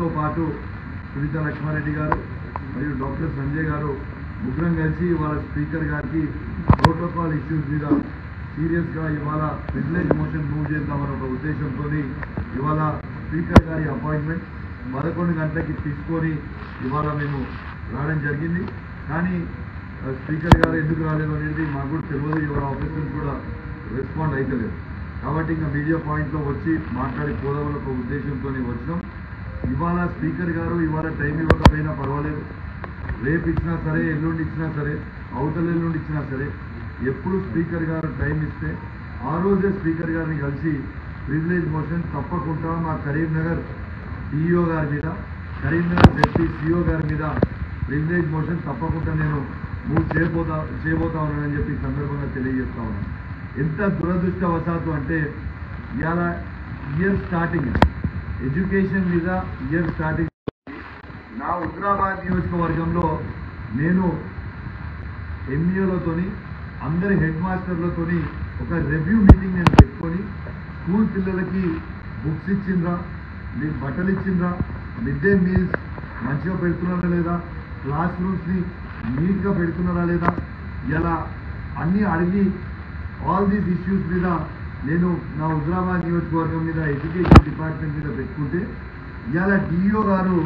నాతో పాటు సునీత లక్ష్మారెడ్డి గారు మరియు డాక్టర్ సంజయ్ గారు ముగ్గురం కలిసి వాళ్ళ స్పీకర్ గారికి ప్రోటోకాల్ ఇష్యూస్ మీద సీరియస్గా ఇవాళ ప్రివిలేజ్ మోషన్ మూవ్ చేద్దామన్న ఒక ఉద్దేశంతో ఇవాళ స్పీకర్ గారి అపాయింట్మెంట్ పదకొండు గంటలకి తీసుకొని ఇవాళ మేము రావడం జరిగింది కానీ ఆ, స్పీకర్ గారు ఎందుకు రాలేదు అనేది మాకు కూడా తెలియదు ఇవాళ ఆఫీసర్ కూడా రెస్పాండ్ అవుతలేదు కాబట్టి ఇంకా మీడియా పాయింట్లో వచ్చి మాట్లాడి పోదామని ఒక ఉద్దేశంతో వచ్చినాం ఇవాళ స్పీకర్ గారు ఇవాళ టైం ఇవ్వకపోయినా పర్వాలేదు రేపు ఇచ్చినా సరే ఎల్లుండి ఇచ్చినా సరే అవతల ఎల్లుండి ఇచ్చినా సరే ఎప్పుడు స్పీకర్ గారు టైం ఇస్తే ఆ రోజే స్పీకర్ గారిని కలిసి ప్రివిలేజ్ మోషన్ తప్పకుండా మా కరీంనగర్ డిఈఓ గారి మీద కరీంనగర్ జెడ్పీ సిఓ గారి మీద ప్రివిలేజ్ మోషన్ తప్పకుండా నేను మూవ్ చేయబోతా చేయబోతా ఉన్నానని చెప్పి ఈ సందర్భంగా తెలియజేస్తా ఉన్నాను ఎంత దురదృష్టవశాత్తు అంటే ఇవాళ ఇయర్ స్టార్టింగ్ ఎడ్యుకేషన్ మీద ఇయర్ స్టార్టింగ్ నా హుద్రాబాద్ నియోజకవర్గంలో నేను ఎంఈఓలతోని అందరి హెడ్ మాస్టర్లతోని ఒక రివ్యూ మీటింగ్ నేను పెట్టుకొని స్కూల్ పిల్లలకి బుక్స్ ఇచ్చిండ్రా మీకు బట్టలు ఇచ్చిండ్రా మిడ్ డే మీల్స్ మంచిగా పెడుతున్నారా లేదా క్లాస్ రూమ్స్ని నీట్గా పెడుతున్నారా లేదా ఇలా అన్నీ అడిగి ఆల్ దీస్ ఇష్యూస్ మీద నేను నా హుద్రాబాద్ నియోజకవర్గం మీద ఎడ్యుకేషన్ డిపార్ట్మెంట్ మీద పెట్టుకుంటే ఇవాళ డిఈఓ గారు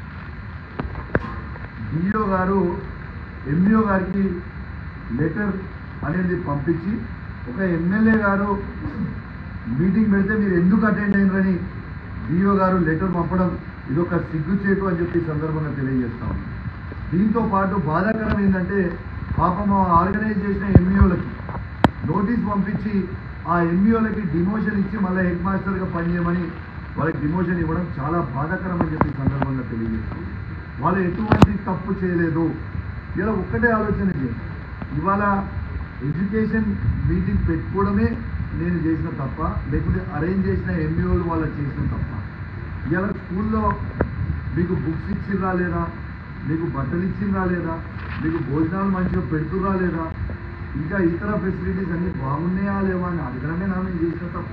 డిఓ గారు ఎంఈఓ గారికి లెటర్ అనేది పంపించి ఒక ఎమ్మెల్యే గారు మీటింగ్ పెడితే మీరు ఎందుకు అటెండ్ అయినరని డిఓ గారు లెటర్ పంపడం ఇదొక సిగ్గుచేటు అని చెప్పి ఈ సందర్భంగా తెలియజేస్తాం దీంతో పాటు బాధాకరం ఏంటంటే పాపం ఆ ఆర్గనైజ్ చేసిన ఎంఈఓలకి నోటీస్ పంపించి ఆ ఎంఈఓలకి డిమోషన్ ఇచ్చి మళ్ళీ హెడ్ మాస్టర్గా పనిచేయమని వాళ్ళకి డిమోషన్ ఇవ్వడం చాలా బాధాకరం అని చెప్పి ఈ సందర్భంగా తెలియజేస్తాం వాళ్ళు ఎటువంటి తప్పు చేయలేదు ఇలా ఒక్కటే ఆలోచన చేయండి ఇవాళ ఎడ్యుకేషన్ మీటింగ్ పెట్టుకోవడమే నేను చేసిన తప్ప లేకుంటే అరేంజ్ చేసిన ఎంఈఓలు వాళ్ళు చేసిన తప్ప ఇవాళ స్కూల్లో మీకు బుక్స్ ఇచ్చిండ్రా లేదా మీకు బట్టలు ఇచ్చిండ్రా లేదా మీకు భోజనాలు మంచిగా పెడుతురా లేదా ఇంకా ఇతర ఫెసిలిటీస్ అన్ని బాగున్నాయా లేవా అని అడగడమే నా నేను చేసిన తప్పు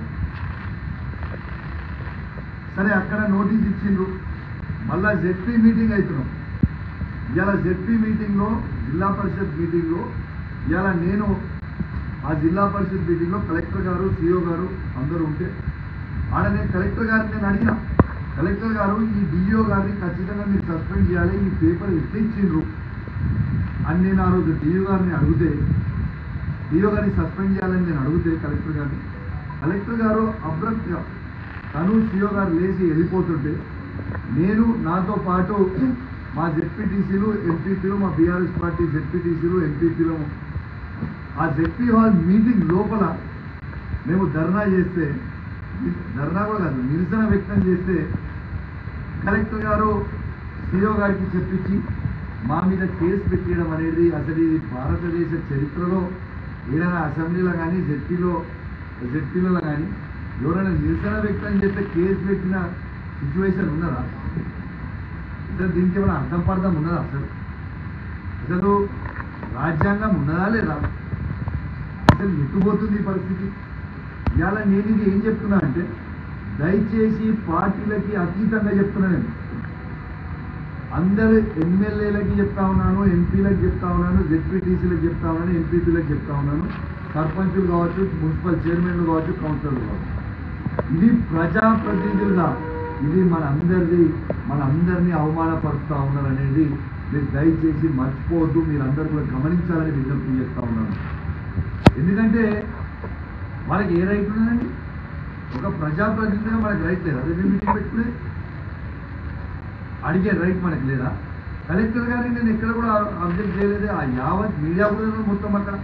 సరే అక్కడ నోటీస్ ఇచ్చిండ్రు మళ్ళా జెడ్పీ మీటింగ్ అవుతున్నాం ఇవాళ జెడ్పీ మీటింగ్లో జిల్లా పరిషత్ మీటింగ్లో ఇవాళ నేను ఆ జిల్లా పరిషత్ మీటింగ్లో కలెక్టర్ గారు సిఓ గారు అందరూ ఉంటే ఆడ నేను కలెక్టర్ గారిని నేను అడిగిన కలెక్టర్ గారు ఈ డిఓ గారిని ఖచ్చితంగా మీరు సస్పెండ్ చేయాలి ఈ పేపర్ ఎట్లా ఇచ్చిండ్రు అని నేను ఆ రోజు డిఓ గారిని అడిగితే డిఓ గారిని సస్పెండ్ చేయాలని నేను అడిగితే కలెక్టర్ గారిని కలెక్టర్ గారు అబ్రప్ట్గా తను సిఓ గారు లేచి వెళ్ళిపోతుంటే నేను నాతో పాటు మా జెడ్పీటీసీలు ఎంపీపీలు మా బీఆర్ఎస్ పార్టీ జెడ్పీటీసీలు ఎంపీపీలు ఆ జెడ్పీ హాల్ మీటింగ్ లోపల మేము ధర్నా చేస్తే ధర్నా కూడా కాదు నిరసన వ్యక్తం చేస్తే కలెక్టర్ గారు సిఓ గారికి చెప్పించి మా మీద కేసు పెట్టడం అనేది అసలు ఇది భారతదేశ చరిత్రలో ఏదైనా అసెంబ్లీలో కానీ జెడ్పీలో జెడ్పీలలో కానీ ఎవరైనా నిరసన వ్యక్తం చేస్తే కేసు పెట్టిన సిచ్యువేషన్ ఉన్నదా అసలు దీనికి ఏమైనా అర్థం పర్థం ఉన్నదా అసలు అసలు రాజ్యాంగం ఉన్నదా లేదా అసలు ఎట్టుపోతుంది ఈ పరిస్థితి ఇవాళ నేను ఇది ఏం చెప్తున్నా అంటే దయచేసి పార్టీలకి అతీతంగా చెప్తున్నా నేను అందరు ఎమ్మెల్యేలకి చెప్తా ఉన్నాను ఎంపీలకు చెప్తా ఉన్నాను జెడ్పీటీసీలకు చెప్తా ఉన్నాను ఎంపీపీలకు చెప్తా ఉన్నాను సర్పంచులు కావచ్చు మున్సిపల్ చైర్మన్లు కావచ్చు కౌన్సిలర్లు కావచ్చు ఇది ప్రజాప్రతినిధులుగా ఇది మన అందరిది మన అందరినీ అవమానపరుస్తూ ఉన్నారు అనేది మీరు దయచేసి మర్చిపోవద్దు మీరందరూ కూడా గమనించాలని విజ్ఞప్తి చేస్తూ ఉన్నాను ఎందుకంటే వాళ్ళకి ఏ రైట్ ఉన్నదండి ఒక ప్రజాప్రతినిధిగా మనకి రైట్ లేదా అదే మీటింగ్ పెట్టుకునే అడిగే రైట్ మనకి లేదా కలెక్టర్ గారిని నేను ఎక్కడ కూడా అబ్జెక్ట్ చేయలేదు ఆ యావత్ మీడియా కూడా మొత్తం అక్కడ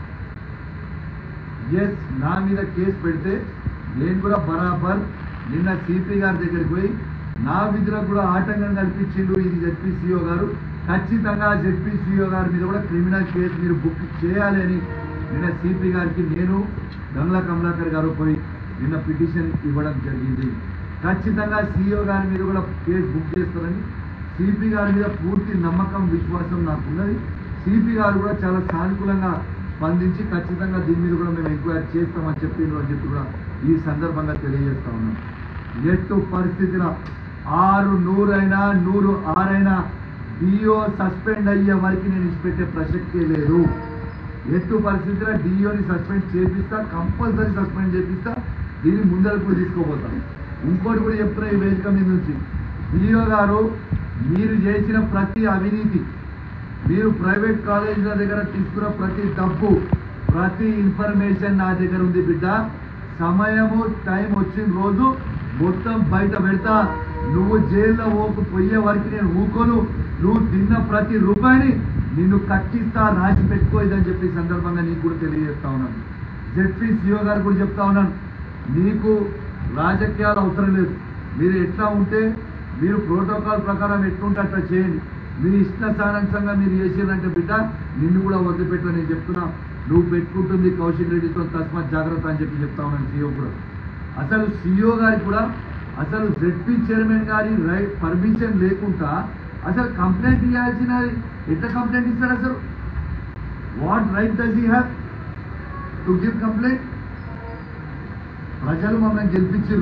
ఎస్ నా మీద కేసు పెడితే నేను కూడా బరాబర్ నిన్న సిపి గారి దగ్గరికి పోయి నా విధులకు కూడా ఆటంకం కల్పించిండు ఇది జెడ్పీ సిఓ గారు ఖచ్చితంగా జెడ్పీ సిఓ గారి మీద కూడా క్రిమినల్ కేసు మీరు బుక్ చేయాలి అని నిన్న సిపి గారికి నేను గంగ్లా కమలాకర్ గారు పోయి నిన్న పిటిషన్ ఇవ్వడం జరిగింది ఖచ్చితంగా సిఓ గారి మీద కూడా కేసు బుక్ చేస్తారని సిపి గారి మీద పూర్తి నమ్మకం విశ్వాసం నాకు ఉన్నది సిపి గారు కూడా చాలా సానుకూలంగా స్పందించి ఖచ్చితంగా దీని మీద కూడా మేము ఎంక్వైరీ చేస్తామని చెప్పిండ్రు అని చెప్పి కూడా ఈ సందర్భంగా తెలియజేస్తా ఉన్నాం ఎట్టు పరిస్థితిలో ఆరు నూరైనా నూరు ఆరైనా డిఓ సస్పెండ్ అయ్యే వరకు నేను ఇచ్చిపెట్టే ప్రసక్తే లేదు ఎత్తు పరిస్థితిలో డిఓని సస్పెండ్ చేపిస్తా కంపల్సరీ సస్పెండ్ చేపిస్తా దీన్ని ముందరకు కూడా తీసుకోబోతాను ఇంకోటి కూడా చెప్తున్నా ఈ వేదిక మీద నుంచి డిఓ గారు మీరు చేసిన ప్రతి అవినీతి మీరు ప్రైవేట్ కాలేజీల దగ్గర తీసుకున్న ప్రతి డబ్బు ప్రతి ఇన్ఫర్మేషన్ నా దగ్గర ఉంది బిడ్డ సమయము టైం వచ్చిన రోజు మొత్తం బయట పెడతా నువ్వు జైల్లో ఓకు పోయే వరకు నేను ఊకోను నువ్వు తిన్న ప్రతి రూపాయిని నిన్ను కట్టిస్తా రాసి పెట్టుకో ఇదని చెప్పి ఈ సందర్భంగా నీకు కూడా తెలియజేస్తా ఉన్నాను జెడ్పీ సిఓ గారు కూడా చెప్తా ఉన్నాను నీకు రాజకీయాలు అవసరం లేదు మీరు ఎట్లా ఉంటే మీరు ప్రోటోకాల్ ప్రకారం ఎట్లుంటే అట్లా చేయండి మీ ఇష్టానుసారంగా మీరు చేసిరంటే బిడ్డ నిన్ను కూడా వదిలిపెట్టా నేను చెప్తున్నా నువ్వు పెట్టుకుంటుంది కౌశిక్ రెడ్డితో తస్మాత్ జాగ్రత్త అని చెప్పి చెప్తా ఉన్నాను సీఓ కూడా అసలు సీఓ గారికి కూడా అసలు జెడ్పీ చైర్మన్ గారి రైట్ పర్మిషన్ లేకుండా అసలు కంప్లైంట్ ఇవ్వాల్సిన ఎట్లా కంప్లైంట్ ఇస్తాడు అసలు what right does he have to give complaint ప్రజలు మమ్మల్ని గెలిపించారు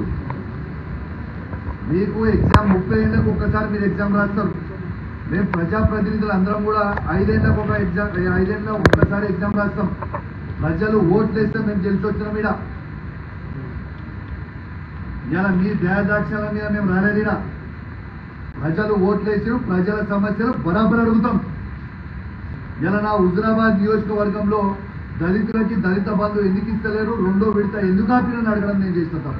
మీకు ఎగ్జామ్ ముప్పై ఏళ్ళకు ఒక్కసారి మీరు ఎగ్జామ్ రాస్తారు మేము ప్రజాప్రతినిధులు అందరం కూడా ఐదేళ్ళకు ఒక ఎగ్జామ్ ఐదేళ్ళ ఒక్కసారి ఎగ్జామ్ రాస్తాం ప్రజలు ఓట్లు వేస్తే మేము గెలిచి వచ్చిన మీద ఇలా మీ దయాదాక్షల మీద మేము రాలేదినా ప్రజలు ఓట్లు వేసారు ప్రజల సమస్యలు బరాబర్ అడుగుతాం ఇలా నా హుజరాబాద్ నియోజకవర్గంలో దళితులకి దళిత బంధు ఎందుకు ఇస్తలేరు రెండో విడత ఎందుకు ఆపిరని అడగడం నేను చేసిన తప్ప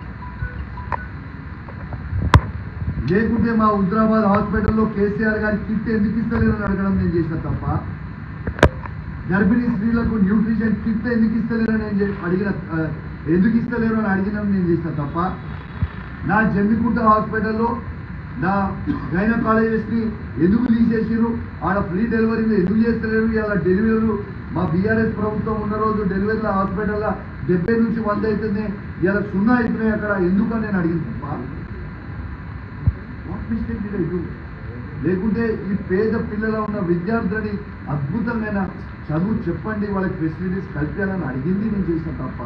లేకుంటే మా హుజరాబాద్ హాస్పిటల్లో కేసీఆర్ గారి కిట్ ఎందుకు ఇస్తలేరు అని అడగడం నేను చేసిన తప్ప గర్భిణీ స్త్రీలకు న్యూట్రిషన్ కిట్ ఎందుకు ఇస్తలేరు అని నేను చే- అడిగిన ఆ, ఎందుకు ఇస్తలేరు అని అడిగిన నేను చేసిన తప్ప నా జమ్మికుంట హాస్పిటల్లో నా గైనకాలజిస్ట్ని ఎందుకు తీసేసారు ఆడ ఫ్రీ డెలివరీలు ఎందుకు చేస్తలేరు ఇలా డెలివరీలు మా బీఆర్ఎస్ ప్రభుత్వం ఉన్న రోజు డెలివరీల హాస్పిటల్లో డెబ్బై నుంచి వంద అవుతుంది ఇలా సున్నా అవుతున్నాయి అక్కడ ఎందుకని నేను అడిగింది తప్ప what mistake did I do లేకుంటే ఈ పేద పిల్లల ఉన్న విద్యార్థులని అద్భుతమైన చదువు చెప్పండి వాళ్ళకి ఫెసిలిటీస్ కల్పించాలని అడిగింది నేను చేసిన తప్ప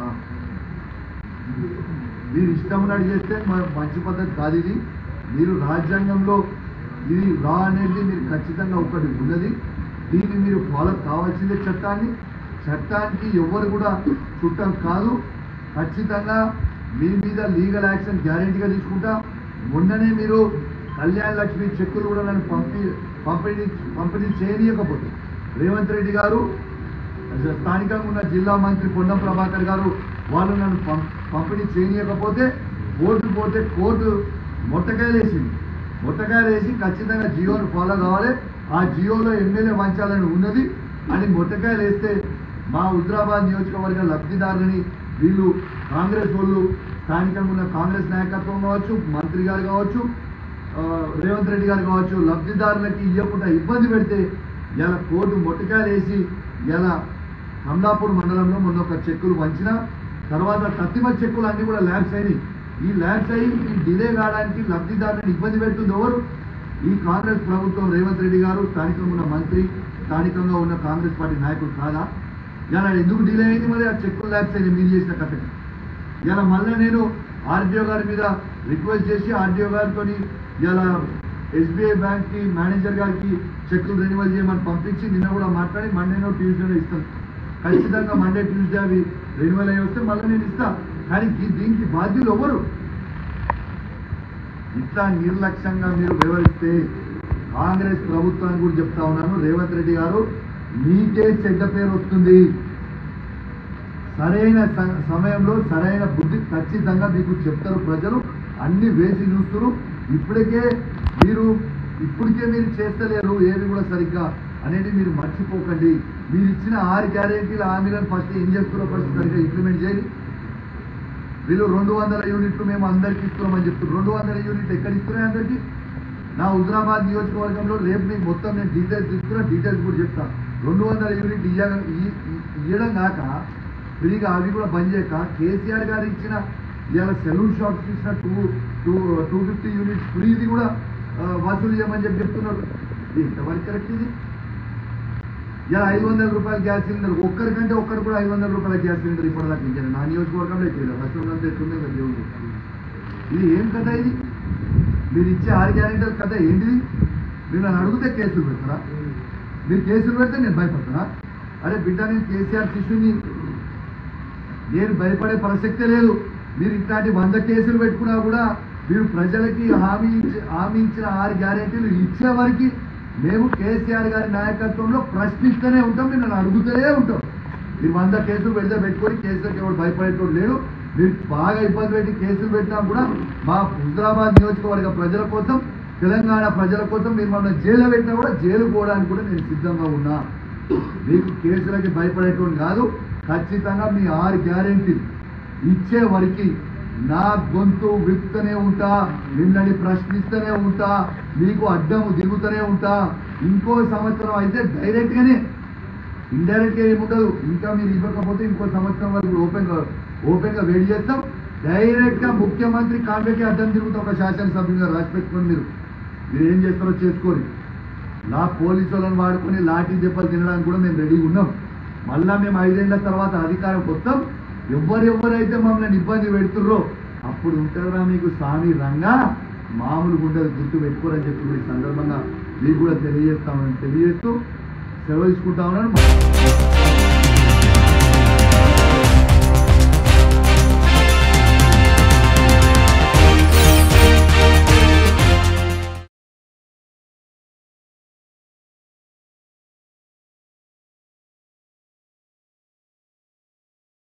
మీరు ఇష్టం అడిగేస్తే మ- మంచి పద్ధతి కాదు ఇది మీరు రాజ్యాంగంలో ఇది రా అనేది మీరు ఖచ్చితంగా ఒకటి ఉన్నది దీన్ని మీరు ఫాలో కావాల్సిందే చట్టాన్ని చట్టానికి ఎవరు కూడా చుట్టం కాదు ఖచ్చితంగా మీ మీద లీగల్ యాక్షన్ గ్యారెంటీగా తీసుకుంటా మొన్ననే మీరు కళ్యాణ్ లక్ష్మి చెక్కులు కూడా నన్ను పంపి పంపిణీ పంపిణీ చేయనీయకపోతే రేవంత్ రెడ్డి గారు స్థానికంగా ఉన్న జిల్లా మంత్రి పొన్నం ప్రభాకర్ గారు వాళ్ళు నన్ను పం- పంపిణీ చేయనీయకపోతే కోర్టు పోతే కోర్టు మొట్టకాయలు వేసింది మొట్టకాయలు వేసి ఖచ్చితంగా జియోను ఫాలో కావాలి ఆ జియోలో ఎమ్మెల్యే వంచాలని ఉన్నది అని మొట్టకాయలు వేస్తే మా హుజరాబాద్ నియోజకవర్గ లబ్ధిదారులని వీళ్ళు కాంగ్రెస్ వాళ్ళు స్థానికంగా ఉన్న కాంగ్రెస్ నాయకత్వం కావచ్చు మంత్రి గారు కావచ్చు ఆ, రేవంత్ రెడ్డి గారు కావచ్చు లబ్ధిదారులకి ఇవ్వకుండా ఇబ్బంది పెడితే ఇలా కోర్టు మొట్టకాయలు వేసి ఇలా కమలాపూర్ మండలంలో మొన్న ఒక చెక్కులు వంచిన తర్వాత తత్తిమ చెక్కులు అన్ని కూడా ల్యాబ్స్ అయినాయి ఈ ల్యాబ్స్ అయ్యి ఈ డిలే కావడానికి లబ్ధిదారులను ఇబ్బంది పెడుతుంది ఎవరు ఈ కాంగ్రెస్ ప్రభుత్వం రేవంత్ రెడ్డి గారు స్థానికంగా ఉన్న మంత్రి స్థానికంగా ఉన్న కాంగ్రెస్ పార్టీ నాయకుడు కాదా ఇలా ఎందుకు డిలే అయింది మరి ఆ చెక్కులు ల్యాబ్స్ అయినాయి మీరు చేసిన కథకి ఇలా మళ్ళీ నేను ఆర్డీఓ గారి మీద రిక్వెస్ట్ చేసి ఆర్డీఓ గారితో ఇలా ఎస్బీఐ బ్యాంక్కి మేనేజర్ గారికి చెక్కులు రెన్యువల్ చేయమని పంపించి నిన్న కూడా మాట్లాడి మండేనో ట్యూస్డేనో ఇస్తాను ఖచ్చితంగా మండే ట్యూస్డే అవి రెన్యువల్ అయ్యి వస్తే మళ్ళీ నేను ఇస్తా కానీ దీ- దీనికి బాధ్యులు ఎవరు ఇట్లా నిర్లక్ష్యంగా మీరు వివరిస్తే కాంగ్రెస్ ప్రభుత్వాన్ని కూడా చెప్తా ఉన్నాను రేవంత్ రెడ్డి గారు మీకే చెడ్డ పేరు వస్తుంది సరైన స- సమయంలో సరైన బుద్ధి ఖచ్చితంగా మీకు చెప్తారు ప్రజలు అన్ని వేసి చూస్తారు ఇప్పటికే మీరు ఇప్పటికే మీరు చేస్తలేరు ఏవి కూడా సరిగ్గా అనేది మీరు మర్చిపోకండి మీరు ఇచ్చిన ఆరు గ్యారెంటీల హామీలను ఫస్ట్ ఏం చేస్తున్నారో ఫస్ట్ సరిగ్గా ఇంప్లిమెంట్ చేయండి వీళ్ళు రెండు వందల యూనిట్లు మేము అందరికి ఇస్తున్నామని చెప్తున్నారు రెండు వందల యూనిట్లు ఎక్కడ ఇస్తున్నాయి అందరికీ నా హుజరాబాద్ నియోజకవర్గంలో రేపు మీకు మొత్తం నేను డీటెయిల్స్ తీసుకున్నా డీటెయిల్స్ కూడా చెప్తా రెండు వందల యూనిట్ ఇయ్య ఇ- ఇ- ఇయ్యడం కాక ఫ్రీగా అవి కూడా బంద్ చేయక కేసీఆర్ గారు ఇచ్చిన ఇవాళ సెలూన్ షాప్స్ ఇచ్చిన two two two fifty units ఫ్రీది కూడా ఆ, వసూలు చేయమని చెప్పి చెప్తున్నారు ఇది ఎంతవరకు కరెక్ట్ ఇది ఇలా ఐదు వందల రూపాయల గ్యాస్ సిలిండర్ ఒక్కరికంటే ఒక్కరు కూడా ఐదు వందల రూపాయల గ్యాస్ సిలిండర్ ఇప్పటిదాకా ఇచ్చారు నా నియోజకవర్గంలో ఇచ్చారు ఫస్ట్ ఉన్నంత ఎట్లుందో కదా దేవుడు ఇది ఏం కదా ఇది మీరు ఇచ్చే ఆరు గ్యారెంటీల కథ ఏంటిది మీరు నన్ను అడిగితే కేసులు పెడతారా మీరు కేసులు పెడితే నేను భయపడతానా అరే బిడ్డ నేను కేసీఆర్ శిష్యుని నేను భయపడే ప్రసక్తే లేదు మీరు ఇట్లాంటి వంద కేసులు పెట్టుకున్నా కూడా మీరు ప్రజలకి హామీ ఇచ్చి హామీ ఇచ్చిన ఆరు గ్యారెంటీలు ఇచ్చే వరకు మేము కేసీఆర్ గారి నాయకత్వంలో ప్రశ్నిస్తూనే ఉంటాం మీరు నన్ను అడుగుతూనే ఉంటాం మీరు వంద కేసులు పెడితే పెట్టుకొని కేసులకు ఎవరు భయపడేటోడు లేడు మీరు బాగా ఇబ్బంది పెట్టి కేసులు పెట్టినా కూడా మా హుజరాబాద్ నియోజకవర్గ ప్రజల కోసం తెలంగాణ ప్రజల కోసం మీరు మమ్మల్ని జైల్లో పెట్టినా కూడా జైలు పోవడానికి కూడా నేను సిద్ధంగా ఉన్నా మీకు కేసులకి భయపడేటోడు కాదు ఖచ్చితంగా మీ ఆరు గ్యారెంటీ ఇచ్చే వరకు నా గొంతు విప్పుతూనే ఉంటా మిమ్మల్ని ప్రశ్నిస్తూనే ఉంటా మీకు అడ్డము దిగుతూనే ఉంటా ఇంకో సంవత్సరం అయితే డైరెక్ట్గానే ఇండైరెక్ట్ గా ఏముండదు ఇంకా మీరు ఇవ్వకపోతే ఇంకో సంవత్సరం వరకు ఓపెన్ గా ఓపెన్ గా వెయిట్ చేస్తాం డైరెక్ట్ గా ముఖ్యమంత్రి కాంగ్రెస్కి అడ్డం తిరుగుతాం ఒక శాసనసభ్యులుగా రాసి పెట్టుకోండి మీరు మీరు ఏం చేస్తారో చేసుకోండి నా పోలీసు వాళ్ళని వాడుకొని లాఠీ దెబ్బలు తినడానికి కూడా మేము రెడీగా ఉన్నాం మళ్ళా మేము ఐదేళ్ల తర్వాత అధికారం వస్తాం ఎవరెవరైతే మమ్మల్ని ఇబ్బంది పెడుతుర్రో అప్పుడు ఉంటుందిరా మీకు స్వామి రంగా మామూలు గుండెలు గుర్తు పెట్టుకోరని చెప్పి కూడా ఈ సందర్భంగా మీకు కూడా తెలియజేస్తామని తెలియజేస్తూ సెలవు తీసుకుంటా ఉన్నాను